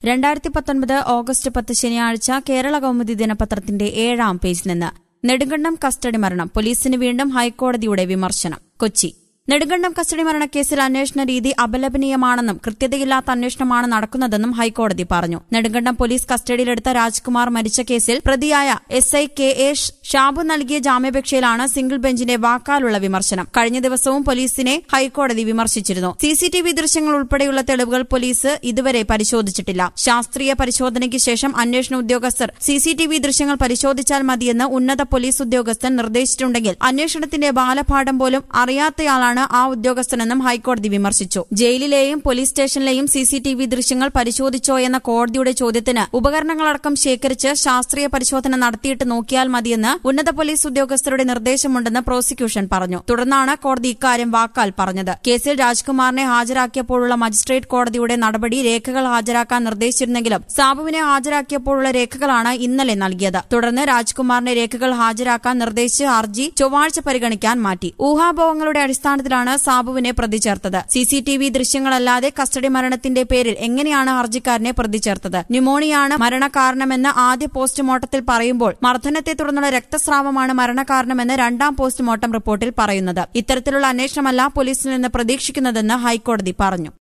രണ്ടായിരത്തി പത്തൊൻപത് ഓഗസ്റ്റ് പത്ത് ശനിയാഴ്ച കേരള കൗമുദി ദിനപത്രത്തിന്റെ ഏഴാം പേജിൽ നിന്ന് നെടുങ്കണ്ടം കസ്റ്റഡി മരണം പോലീസിന് വീണ്ടും ഹൈക്കോടതിയുടെ വിമർശനം കൊച്ചി നെടുങ്കണ്ടം കസ്റ്റഡി മരണക്കേസിൽ അന്വേഷണ രീതി അപലപനീയമാണെന്നും കൃത്യതയില്ലാത്ത അന്വേഷണമാണ് നടക്കുന്നതെന്നും ഹൈക്കോടതി പറഞ്ഞു നെടുങ്കണ്ടം പോലീസ് കസ്റ്റഡിയിലെടുത്ത രാജ്കുമാർ മരിച്ച കേസിൽ പ്രതിയായ S I K A Shabu നൽകിയ ജാമ്യാപേക്ഷയിലാണ് സിംഗിൾ ബെഞ്ചിന്റെ വാക്കാലുള്ള വിമർശനം കഴിഞ്ഞ ദിവസവും പോലീസിനെ ഹൈക്കോടതി വിമർശിച്ചിരുന്നു സിസിടിവി ദൃശ്യങ്ങൾ ഉൾപ്പെടെയുള്ള തെളിവുകൾ പോലീസ് ഇതുവരെ പരിശോധിച്ചിട്ടില്ല ശാസ്ത്രീയ പരിശോധനയ്ക്ക് ശേഷം അന്വേഷണ ഉദ്യോഗസ്ഥർ സിസിടിവി ദൃശ്യങ്ങൾ പരിശോധിച്ചാൽ മതിയെന്ന് ഉന്നത പോലീസ് ഉദ്യോഗസ്ഥൻ നിർദ്ദേശിച്ചിട്ടുണ്ടെങ്കിൽ അന്വേഷണത്തിന്റെ ബാലപാഠം പോലും അറിയാത്തയാളാണ് ആ ഉദ്യോഗസ്ഥനെന്നും ഹൈക്കോടതി വിമർശിച്ചു ജയിലിലെയും പോലീസ് സ്റ്റേഷനിലെയും സിസിടിവി ദൃശ്യങ്ങൾ പരിശോധിച്ചോ എന്ന കോടതിയുടെ ചോദ്യത്തിന് ഉപകരണങ്ങളടക്കം ശേഖരിച്ച് ശാസ്ത്രീയ പരിശോധന നടത്തിയിട്ട് നോക്കിയാൽ മതിയെന്ന് ഉന്നത പോലീസ് ഉദ്യോഗസ്ഥരുടെ നിർദ്ദേശമുണ്ടെന്ന് പ്രോസിക്യൂഷൻ പറഞ്ഞു തുടർന്നാണ് കോടതി ഇക്കാര്യം വാക്കാൽ പറഞ്ഞത് കേസിൽ രാജ്കുമാറിനെ ഹാജരാക്കിയപ്പോഴുള്ള മജിസ്ട്രേറ്റ് കോടതിയുടെ നടപടി രേഖകൾ ഹാജരാക്കാൻ നിർദ്ദേശിച്ചിരുന്നെങ്കിലും സാബുവിനെ ഹാജരാക്കിയപ്പോഴുള്ള രേഖകളാണ് ഇന്നലെ നൽകിയത് തുടർന്ന് രാജ്കുമാറിന്റെ രേഖകൾ ഹാജരാക്കാൻ നിർദ്ദേശിച്ച് ഹർജി ചൊവ്വാഴ്ച പരിഗണിക്കാൻ മാറ്റി ഊഹാഭോഹങ്ങളുടെ അടിസ്ഥാനത്തിലാണ് സാബുവിനെ പ്രതി ചേർത്തത് സിസിടിവി ദൃശ്യങ്ങളല്ലാതെ കസ്റ്റഡി മരണത്തിന്റെ പേരിൽ എങ്ങനെയാണ് ഹർജിക്കാരനെ പ്രതി ചേർത്തത് ന്യൂമോണിയാണ് മരണകാരണമെന്ന് ആദ്യ പോസ്റ്റ്മോർട്ടത്തിൽ പറയുമ്പോൾ മർദ്ദനത്തെ തുടർന്നുള്ള രക്തസ്രാവമാണ് മരണകാരണമെന്ന് രണ്ടാം പോസ്റ്റ്മോർട്ടം റിപ്പോർട്ടിൽ പറയുന്നത് ഇത്തരത്തിലുള്ള അന്വേഷണമല്ല പോലീസിൽ നിന്ന് പ്രതീക്ഷിക്കുന്നതെന്ന് ഹൈക്കോടതി പറഞ്ഞു